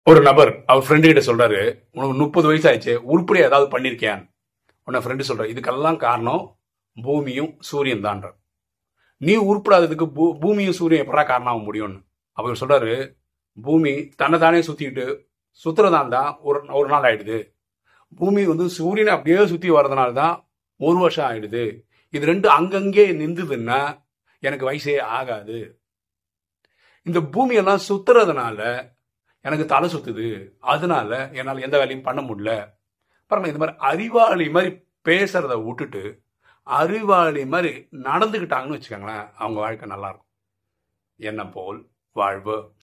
ஒரு நபர் அவர் ஃப்ரெண்டு கிட்ட சொல்றாரு உனக்கு முப்பது வயசு ஆயிடுச்சு உருப்படி ஏதாவது பண்ணிருக்கியான் உன்ன ஃப்ரெண்டு சொல்ற இதுக்கெல்லாம் காரணம் பூமியும் சூரியன் தான்ற நீ உருப்படாததுக்கு பூ பூமியும் சூரியன் எப்படா காரணம் ஆக முடியும்னு அவர் சொல்றாரு பூமி தன்னை தானே சுத்திக்கிட்டு சுத்துறதான் தான் ஒரு ஒரு நாள் ஆயிடுது பூமி வந்து சூரியனை அப்படியே சுத்தி வர்றதுனால தான் ஒரு வருஷம் ஆயிடுது இது ரெண்டு அங்கங்கே நின்றுதுன்னா எனக்கு வயசே ஆகாது இந்த பூமியெல்லாம் சுத்துறதுனால எனக்கு தலை சுத்துது அதனால என்னால் எந்த வேலையும் பண்ண முடியல பாருங்க இந்த மாதிரி அறிவாளி மாதிரி பேசுறத விட்டுட்டு அறிவாளி மாதிரி நடந்துக்கிட்டாங்கன்னு வச்சுக்கோங்களேன் அவங்க வாழ்க்கை நல்லா இருக்கும் என்ன போல் வாழ்வு